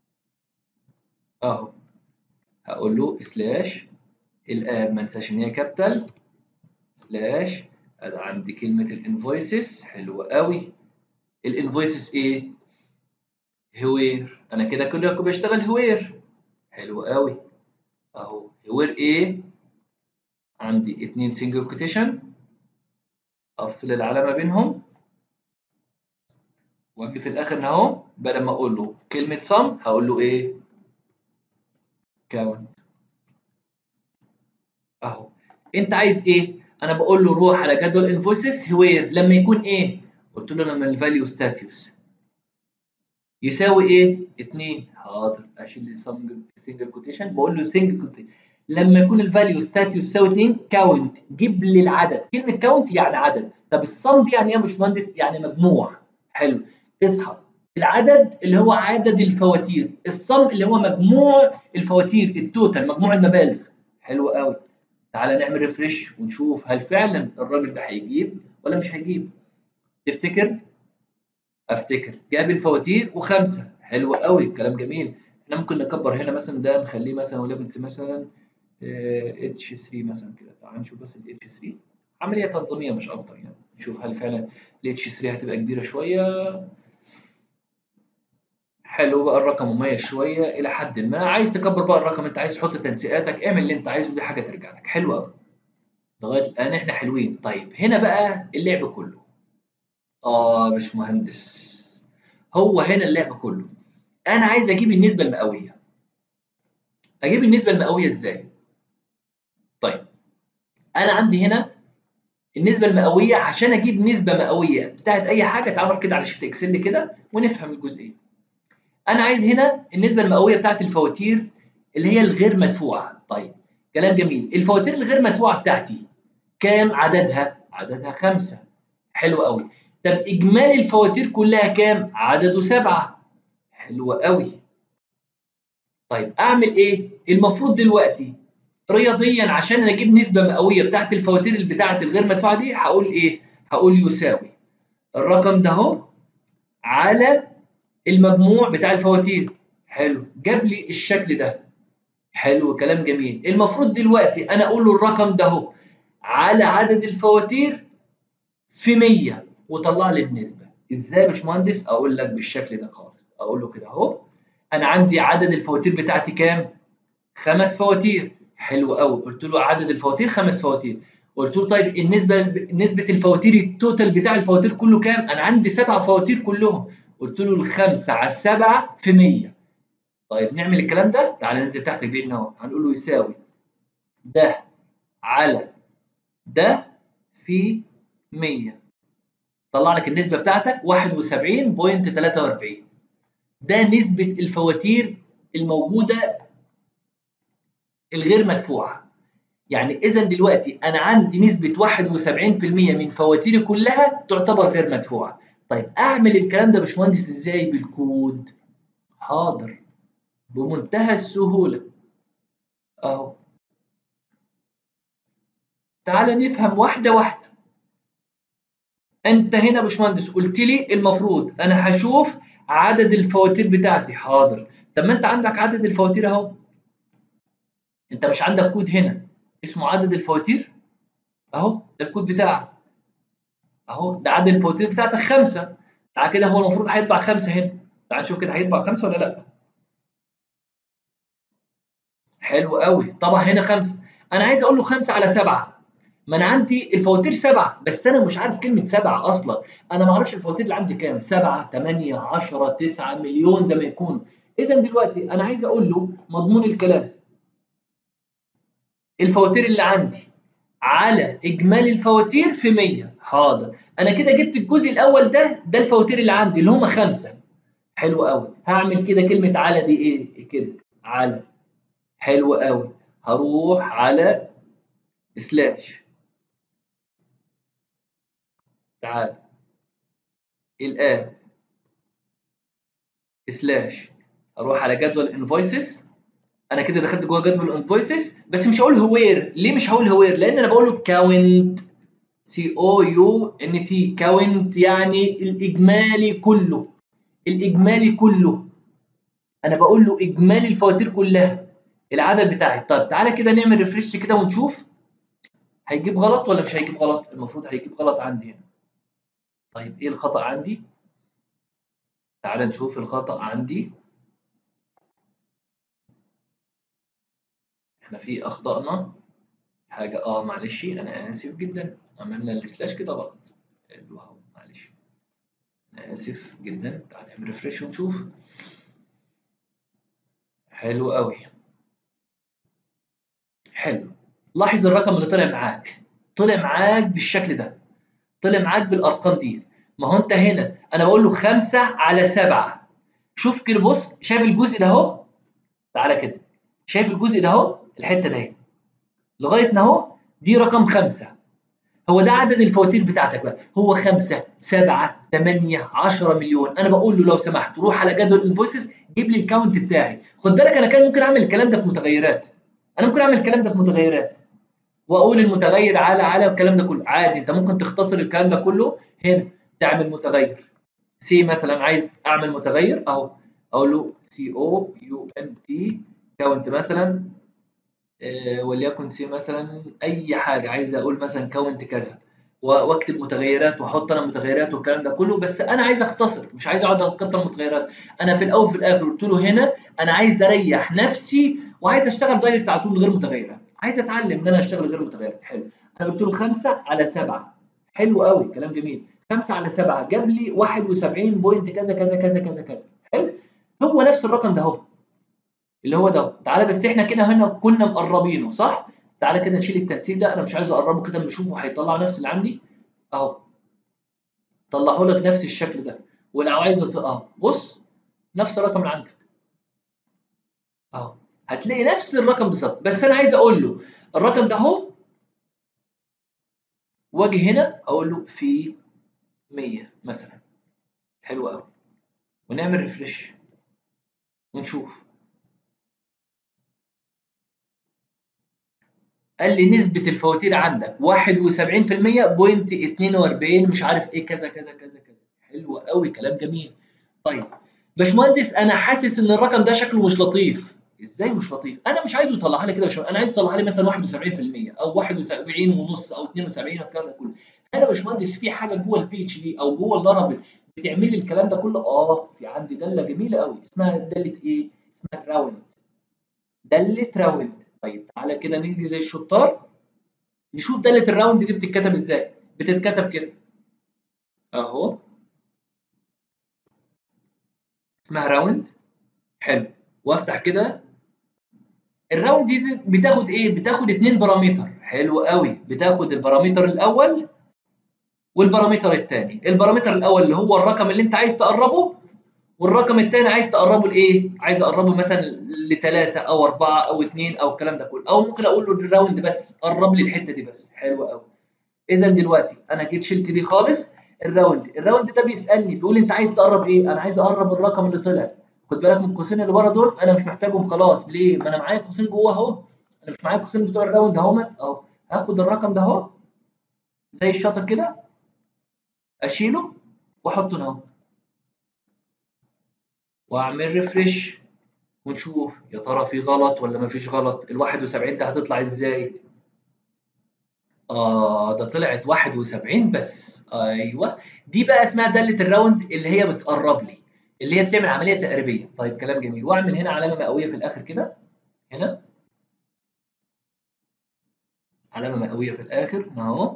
اهو هقول له سلاش الاب ما انساش ان هي كابيتال سلاش عندي كلمه الانفويسز حلوه قوي الانفويسز ايه هوير انا كده كله بشتغل هوير حلو قوي اهو هوير ايه عندي اتنين سنجل كوتيشن افصل العلامه بينهم واجي في الاخر اهو بدل ما اقول له كلمه sum هقول له ايه count اهو انت عايز ايه انا بقول له روح على جدول انفويسز هوير لما يكون ايه قلت له لما الفاليو ستاتيوس يساوي ايه 2 حاضر اشيل السنجل كوتيشن بقول له سنجل كوتيشن لما يكون الفاليو ستاتيوس يساوي 2 كاونت جيب لي العدد كلمه كاونت يعني عدد طب الصم دي يعني ايه يا باشمهندس يعني مجموع حلو اصحى العدد اللي هو عدد الفواتير الصم اللي هو مجموع الفواتير التوتال مجموع المبالغ حلو قوي تعالى نعمل ريفرش ونشوف هل فعلا الراجل ده هيجيب ولا مش هيجيب تفتكر افتكر جاب الفواتير وخمسه حلو قوي كلام جميل احنا ممكن نكبر هنا مثلا ده نخليه مثلا وليكن مثلا اتش 3 مثلا كده تعال نشوف بس ال اتش 3 عمليه تنظيميه مش اكتر يعني نشوف هل فعلا ال اتش 3 هتبقى كبيره شويه حلو بقى الرقم مميز شويه الى حد ما عايز تكبر بقى الرقم انت عايز تحط تنسيقاتك اعمل اللي انت عايزه دي حاجه ترجع لك حلو قوي لغايه الان احنا حلوين طيب هنا بقى اللعب كله اه مش مهندس هو هنا اللعب كله انا عايز اجيب النسبه المئويه اجيب النسبه المئويه ازاي طيب انا عندي هنا النسبه المئويه عشان اجيب نسبه مئويه بتاعت اي حاجه تعال نروح كده على شيت اكسل كده ونفهم الجزئيه انا عايز هنا النسبه المئويه بتاعت الفواتير اللي هي الغير مدفوعه طيب كلام جميل الفواتير الغير مدفوعه بتاعتي كام عددها عددها خمسة حلو قوي طب اجمالي الفواتير كلها كام عدده سبعة حلو قوي طيب اعمل ايه المفروض دلوقتي رياضيا عشان اجيب نسبه مئويه بتاعت الفواتير اللي بتاعت الغير مدفوعه دي هقول ايه هقول يساوي الرقم ده اهو على المجموع بتاع الفواتير حلو جاب لي الشكل ده حلو كلام جميل المفروض دلوقتي انا اقول له الرقم ده اهو على عدد الفواتير في 100 وطلع لي النسبه ازاي يا باشمهندس اقول لك بالشكل ده خالص اقول له كده اهو انا عندي عدد الفواتير بتاعتي كام خمس فواتير حلو قوي قلت له عدد الفواتير خمس فواتير قلت له طيب النسبه نسبه الفواتير التوتال بتاع الفواتير كله كام انا عندي سبع فواتير كلهم قلت له الخمسه على السبعه في 100 طيب نعمل الكلام ده تعالى ننزل تحت البيت اهو هنقول له يساوي ده على ده في 100 طلع لك النسبه بتاعتك 71.43 ده نسبه الفواتير الموجوده الغير مدفوعه يعني اذا دلوقتي انا عندي نسبه 71% من فواتيري كلها تعتبر غير مدفوعه طيب اعمل الكلام ده يا باشمهندس ازاي بالكود حاضر بمنتهى السهوله اهو تعال نفهم واحده واحده انت هنا يا باشمهندس قلت لي المفروض انا هشوف عدد الفواتير بتاعتي حاضر طب ما انت عندك عدد الفواتير اهو انت مش عندك كود هنا اسمه عدد الفواتير اهو ده الكود بتاعك اهو ده عدد الفواتير بتاعتك خمسه تعال كده هو المفروض هيطبع خمسه هنا تعال نشوف كده هيطبع خمسه ولا لا حلو قوي طبعا هنا خمسة انا عايز اقول له خمسة على سبعة ما انا عندي الفواتير سبعة بس انا مش عارف كلمة سبعة اصلا انا ما اعرفش الفواتير اللي عندي كام سبعة تمانية عشرة تسعة مليون زي ما يكون اذا دلوقتي انا عايز اقول له مضمون الكلام الفواتير اللي عندي على اجمالي الفواتير في 100 حاضر انا كده جبت الجزء الاول ده ده الفواتير اللي عندي اللي هم خمسة حلو قوي هعمل كده كلمة على دي ايه كده على حلو قوي هروح على سلاش تعال الآن سلاش اروح على جدول انفويسز انا كده دخلت جوه جدول الانفويسز بس مش هقول هوير ليه مش هقول هوير لان انا بقول له كاونت سي او يو ان تي كاونت يعني الاجمالي كله الاجمالي كله انا بقول له اجمالي الفواتير كلها العدد بتاعي طيب تعالى كده نعمل ريفرش كده ونشوف هيجيب غلط ولا مش هيجيب غلط المفروض هيجيب غلط عندي هنا طيب ايه الخطأ عندي تعالى نشوف الخطأ عندي احنا في اخطأنا حاجة اه معلش انا اسف جدا عملنا السلاش كده غلط حلو اهو معلش انا اسف جدا تعال نعمل ريفرش ونشوف حلو قوي حلو لاحظ الرقم اللي طلع معاك طلع معاك بالشكل ده طلع معاك بالارقام دي ما هو انت هنا انا بقول له 5 على 7 شوف كده بص شايف الجزء ده اهو تعالى كده شايف الجزء ده اهو الحته ده اهي لغايه ما اهو دي رقم 5 هو ده عدد الفواتير بتاعتك بقى هو 5 7 8 10 مليون انا بقول له لو سمحت روح على جدول انفويسز جيب لي الكاونت بتاعي خد بالك انا كان ممكن اعمل الكلام ده في متغيرات انا ممكن اعمل الكلام ده في متغيرات واقول المتغير على على والكلام ده كله عادي انت ممكن تختصر الكلام ده كله هنا تعمل متغير سي مثلا عايز اعمل متغير اهو اقول له سي او يو ان تي كاونت مثلا آه وليكن سي مثلا اي حاجه عايز اقول مثلا كاونت كذا واكتب متغيرات واحط انا متغيرات والكلام ده كله بس انا عايز اختصر مش عايز اقعد اكتر متغيرات انا في الاول وفي الاخر قلت له هنا انا عايز اريح نفسي وعايز اشتغل دايركت على طول من غير متغيرات عايز اتعلم ان انا اشتغل غير متغيرات حلو انا قلت له 5 على 7 حلو قوي كلام جميل 5 على 7 جاب لي 71 بوينت كذا كذا كذا كذا كذا حلو هو نفس الرقم ده اهو اللي هو ده تعالى بس احنا كده هنا كنا مقربينه صح تعالى كده نشيل التنسيق ده انا مش عايز اقربه كده نشوفه هيطلع نفس اللي عندي اهو طلعه لك نفس الشكل ده ولو عايز اهو بص نفس الرقم اللي عندك اهو هتلاقي نفس الرقم بالظبط بس انا عايز اقول له الرقم ده اهو واجي هنا اقول له في 100 مثلا حلو قوي ونعمل ريفرش ونشوف قال لي نسبة الفواتير عندك 71% بوينت 42 مش عارف ايه كذا كذا كذا كذا حلو قوي كلام جميل طيب باشمهندس انا حاسس ان الرقم ده شكله مش لطيف ازاي مش لطيف انا مش عايزه يطلعها لي كده شويه انا عايز يطلعها لي مثلا 71% او 71 ونص او 72 والكلام ده كله انا باشمهندس في حاجه جوه البي اتش دي او جوه اللارافيل بتعمل لي الكلام ده كله اه في عندي داله جميله قوي اسمها داله ايه اسمها الراوند داله راوند طيب تعالى كده نيجي زي الشطار نشوف داله الراوند دي بتتكتب ازاي بتتكتب كده اهو اسمها راوند حلو وافتح كده الراوند دي بتاخد ايه بتاخد اتنين بارامتر حلو قوي بتاخد البارامتر الاول والبارامتر الثاني البارامتر الاول اللي هو الرقم اللي انت عايز تقربه والرقم الثاني عايز تقربه لايه عايز اقربه مثلا لثلاثة او أربعة او اثنين او الكلام ده كله او ممكن اقول له الراوند بس قرب لي الحته دي بس حلو قوي اذا دلوقتي انا جيت شلت دي خالص الراوند الراوند ده بيسالني بيقول لي انت عايز تقرب ايه انا عايز اقرب الرقم اللي طلع خد بالك من القوسين اللي بره دول انا مش محتاجهم خلاص ليه ما انا معايا قوسين جوه اهو انا مش معايا قوسين بتوع الراوند اهوت اهو هاخد الرقم ده اهو زي الشاطر كده اشيله واحطه هنا اهو واعمل ريفرش ونشوف يا ترى في غلط ولا ما فيش غلط ال 71 ده هتطلع ازاي اه ده طلعت 71 بس ايوه دي بقى اسمها داله الراوند اللي هي بتقرب لي اللي هي بتعمل عمليه تقريبيه طيب كلام جميل واعمل هنا علامه مئويه في الاخر كده هنا علامة مئوية في الآخر أهو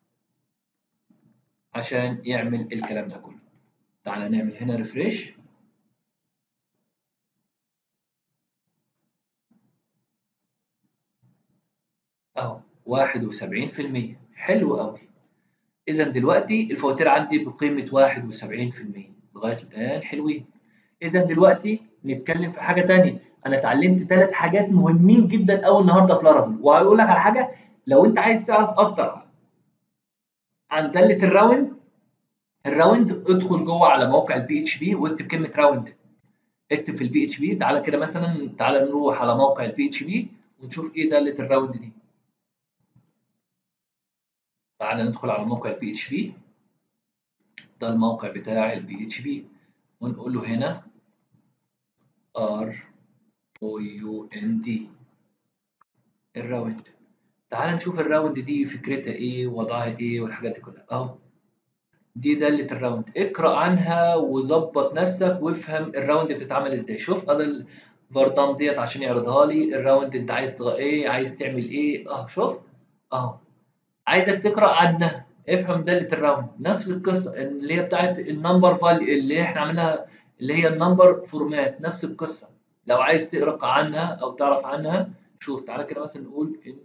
عشان يعمل الكلام ده كله تعالى نعمل هنا ريفريش اهو 71% حلو قوي اذا دلوقتي الفواتير عندي بقيمه 71% لغايه الان حلوين اذا دلوقتي نتكلم في حاجه تانية انا اتعلمت ثلاث حاجات مهمين جدا قوي النهارده في لارافيل وهقول لك على حاجه لو انت عايز تعرف اكتر عن داله الراوند الراوند ادخل جوه على موقع البي اتش بي واكتب كلمه راوند اكتب في البي اتش بي تعالى كده مثلا تعالى نروح على موقع البي اتش بي ونشوف ايه داله الراوند دي تعالى ندخل على موقع البي اتش بي ده الموقع بتاع البي اتش بي ونقول له هنا ار او يو ان دي الراوند تعال نشوف الراوند دي فكرتها ايه وضعها ايه والحاجات دي كلها اهو دي دالة الراوند اقرأ عنها وظبط نفسك وافهم الراوند بتتعمل ازاي شوف انا الفاردام ديت عشان يعرضها لي الراوند انت عايز تغ... ايه عايز تعمل ايه اهو شوف اهو عايزك تقرأ عنها افهم دالة الراوند نفس القصة اللي هي بتاعت النمبر فاليو اللي احنا عملناها اللي هي النمبر فورمات نفس القصة لو عايز تقرأ عنها او تعرف عنها شوف تعالى كده مثلا نقول ان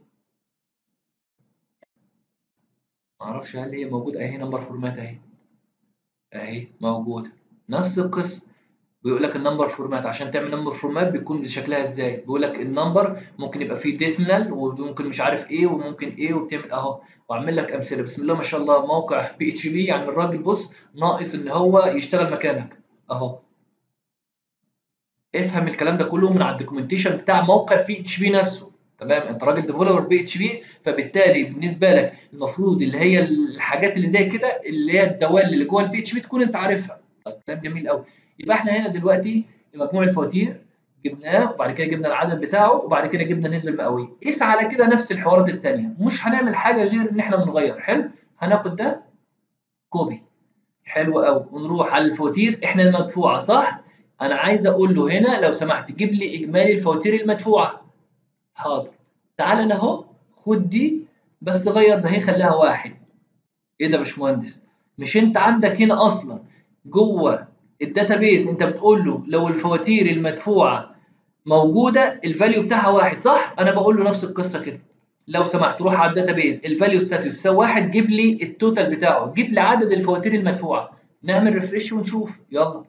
معرفش هل هي موجودة اهي نمبر فورمات اهي اهي موجودة نفس القصة بيقول لك النمبر فورمات عشان تعمل نمبر فورمات بيكون بشكلها ازاي بيقول لك النمبر ممكن يبقى فيه ديسمنال وممكن مش عارف ايه وممكن ايه وبتعمل اهو واعمل لك امثله بسم الله ما شاء الله موقع بي اتش بي يعني الراجل بص ناقص ان هو يشتغل مكانك اهو افهم الكلام ده كله من على الدوكيومنتيشن بتاع موقع بي اتش بي نفسه تمام انت راجل ديفلوبر بي اتش بي فبالتالي بالنسبه لك المفروض اللي هي الحاجات اللي زي كده اللي هي الدوال اللي جوه البي اتش بي تكون انت عارفها طيب كلام جميل قوي يبقى احنا هنا دلوقتي مجموع الفواتير جبناه وبعد كده جبنا العدد بتاعه وبعد كده جبنا النسبه المئويه قيس على كده نفس الحوارات الثانيه مش هنعمل حاجه غير ان احنا بنغير حلو هناخد ده كوبي حلو قوي ونروح على الفواتير احنا المدفوعه صح انا عايز اقول له هنا لو سمحت جيب لي اجمالي الفواتير المدفوعه حاضر تعالى انا اهو خد دي بس غير ده هي خليها واحد ايه ده يا باشمهندس مش انت عندك هنا اصلا جوه الداتابيز انت بتقول له لو الفواتير المدفوعه موجوده الفاليو بتاعها واحد صح انا بقول له نفس القصه كده لو سمحت روح على الداتابيز الفاليو ستاتوس يساوي واحد جيب لي التوتال بتاعه جيب لي عدد الفواتير المدفوعه نعمل ريفريش ونشوف يلا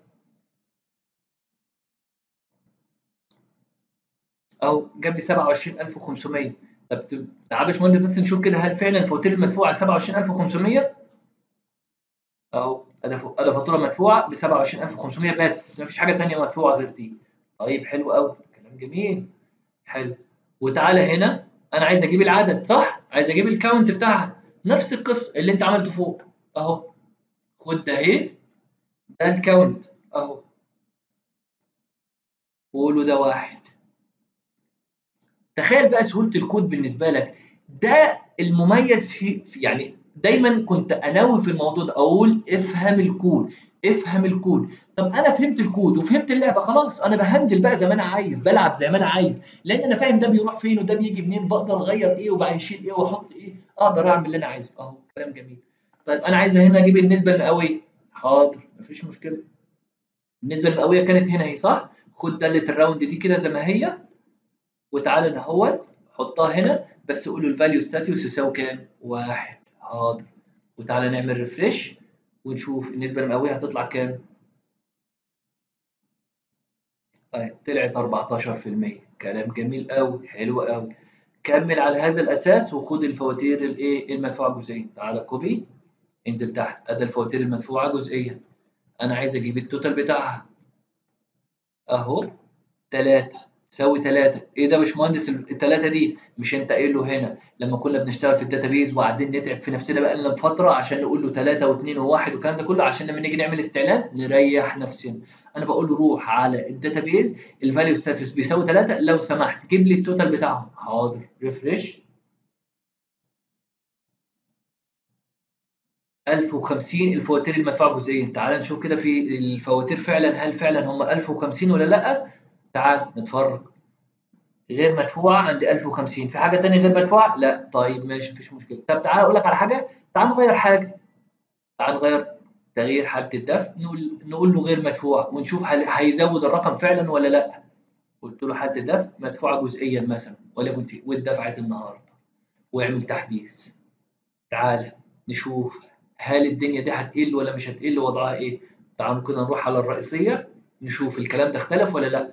او جاب لي 27500 طب تعالى يا باشمهندس بس نشوف كده هل فعلا الفواتير المدفوعه 27500 اهو ادي فاتوره مدفوعه ب 27500 بس مفيش حاجه ثانيه مدفوعه غير دي طيب حلو قوي كلام جميل حلو وتعالى هنا انا عايز اجيب العدد صح عايز اجيب الكاونت بتاعها نفس القصه اللي انت عملته فوق اهو خد ده اهي ده الكاونت اهو وقوله ده واحد تخيل بقى سهوله الكود بالنسبه لك ده المميز في يعني دايما كنت اناوي في الموضوع ده اقول افهم الكود افهم الكود طب انا فهمت الكود وفهمت اللعبه خلاص انا بهندل بقى زي ما انا عايز بلعب زي ما انا عايز لان انا فاهم ده بيروح فين وده بيجي منين بقدر اغير ايه وبشيل ايه واحط ايه اقدر اعمل اللي انا عايزه اهو كلام جميل طيب انا عايز هنا اجيب النسبه المئويه حاضر مفيش مشكله النسبه المئويه كانت هنا اهي صح خد داله الراوند دي كده زي ما هي وتعالى اهوت حطها هنا بس قول له الفاليو ستاتيوس يساوي كام؟ واحد حاضر وتعالى نعمل ريفريش ونشوف النسبة المئوية هتطلع كام؟ طيب طلعت 14% كلام جميل قوي حلو قوي كمل على هذا الأساس وخد الفواتير الإيه المدفوعة جزئيا تعالى كوبي انزل تحت أدي الفواتير المدفوعة جزئيا أنا عايز أجيب التوتال بتاعها أهو 3 تساوي 3 ايه ده يا باشمهندس الثلاثه دي مش انت قايل له هنا لما كنا بنشتغل في الداتابيز وقاعدين نتعب في نفسنا بقى لنا فتره عشان نقول له 3 و2 و1 والكلام ده كله عشان لما نيجي نعمل استعلان نريح نفسنا انا بقول له روح على الداتابيز الفاليو ستاتوس بيساوي 3 لو سمحت جيب لي التوتال بتاعهم حاضر ريفريش 1050 الفواتير المدفوعه جزئيا تعال نشوف كده في الفواتير فعلا هل فعلا هم 1050 ولا لا تعال نتفرج غير مدفوعة عندي 1050 في حاجة تانية غير مدفوعة؟ لا طيب ماشي مفيش مشكلة طب تعالى أقول لك على حاجة تعال نغير حاجة تعال نغير تغيير حالة الدفع نقول نقول له غير مدفوع ونشوف هل هيزود الرقم فعلا ولا لا قلت له حالة الدفع مدفوعة جزئيا مثلا وليكن واتدفعت النهارده واعمل تحديث تعال نشوف هل الدنيا دي هتقل ولا مش هتقل وضعها ايه تعالوا كده نروح على الرئيسية نشوف الكلام ده اختلف ولا لا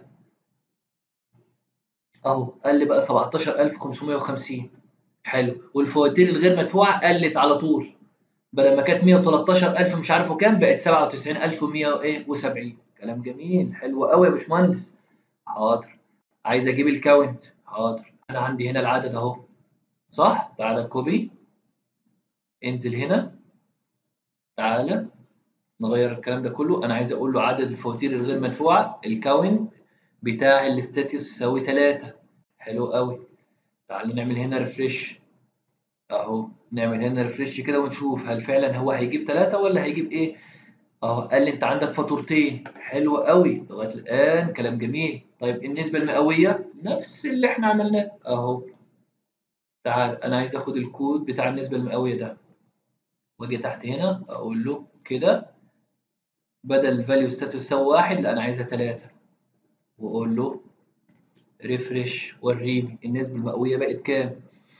اهو قال لي بقى 17550 حلو والفواتير الغير مدفوعة قلت على طول بدل ما كانت 113000 مش عارفه كام بقت 97170 كلام جميل حلو قوي يا باشمهندس حاضر عايز اجيب الكاونت حاضر انا عندي هنا العدد اهو صح تعالى كوبي انزل هنا تعالى نغير الكلام ده كله انا عايز اقول له عدد الفواتير الغير مدفوعه الكاونت بتاع الستاتيوس يساوي 3 حلو قوي تعالوا نعمل هنا ريفريش اهو نعمل هنا ريفريش كده ونشوف هل فعلا هو هيجيب 3 ولا هيجيب ايه اهو قال لي انت عندك فاتورتين حلو قوي لغايه الان كلام جميل طيب النسبه المئويه نفس اللي احنا عملناه اهو تعال انا عايز اخد الكود بتاع النسبه المئويه ده واجي تحت هنا اقول له كده بدل الفاليو ستاتوس يساوي واحد لا انا عايزها 3 واقول له ريفرش وريني النسبه المئويه بقت كام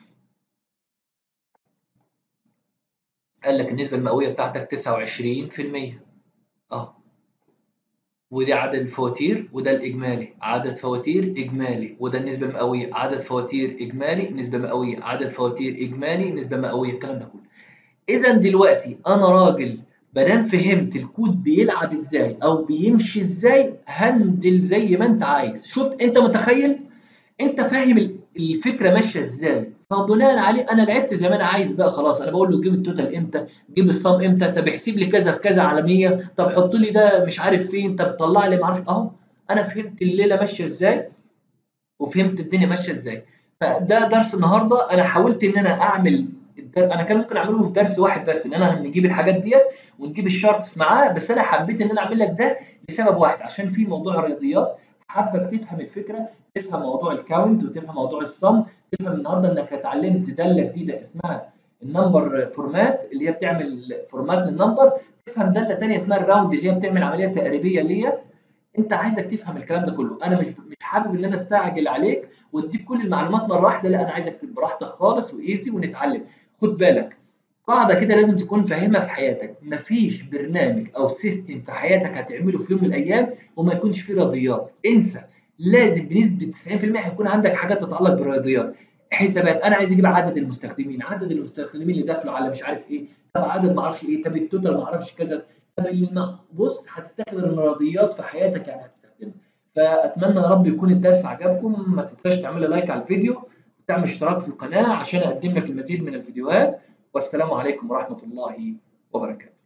قال لك النسبة المئوية بتاعتك 29% اه ودي عدد الفواتير وده الإجمالي عدد فواتير إجمالي وده النسبة المئوية عدد فواتير إجمالي نسبة مئوية عدد فواتير إجمالي نسبة مئوية الكلام ده كله إذا دلوقتي أنا راجل مادام فهمت الكود بيلعب إزاي أو بيمشي إزاي هندل زي ما أنت عايز شفت أنت متخيل أنت فاهم الفكرة ماشية إزاي فبناء عليه انا لعبت زي ما انا عايز بقى خلاص انا بقول له جيب التوتال امتى جيب الصم امتى طب احسب لي كذا في كذا على 100 طب حط لي ده مش عارف فين طب طلع لي ما اعرفش اهو انا فهمت الليله ماشيه ازاي وفهمت الدنيا ماشيه ازاي فده درس النهارده انا حاولت ان انا اعمل انا كان ممكن اعمله في درس واحد بس ان انا نجيب الحاجات ديت ونجيب الشارتس معاه بس انا حبيت ان انا اعمل لك ده لسبب واحد عشان في موضوع رياضيات حابك تفهم الفكره تفهم موضوع الكاونت وتفهم موضوع الصم تفهم النهارده انك اتعلمت داله جديده اسمها النمبر فورمات اللي هي بتعمل فورمات للنمبر تفهم داله ثانيه اسمها الراوند اللي هي بتعمل عمليه تقريبيه ليا انت عايزك تفهم الكلام ده كله انا مش مش حابب ان انا استعجل عليك واديك كل المعلومات مره واحده لا انا عايزك براحتك خالص وايزي ونتعلم خد بالك قاعده كده لازم تكون فاهمها في حياتك مفيش برنامج او سيستم في حياتك هتعمله في يوم من الايام وما يكونش فيه رياضيات انسى لازم بنسبه 90% هيكون عندك حاجات تتعلق بالرياضيات حسابات انا عايز اجيب عدد المستخدمين عدد المستخدمين اللي داخلوا على مش عارف ايه طب عدد ما اعرفش ايه طب التوتال ما اعرفش كذا طب بص هتستخدم الرياضيات في حياتك يعني هتستخدمها فاتمنى يا رب يكون الدرس عجبكم ما تنساش تعمل لي لايك على الفيديو وتعمل اشتراك في القناه عشان اقدم لك المزيد من الفيديوهات والسلام عليكم ورحمه الله وبركاته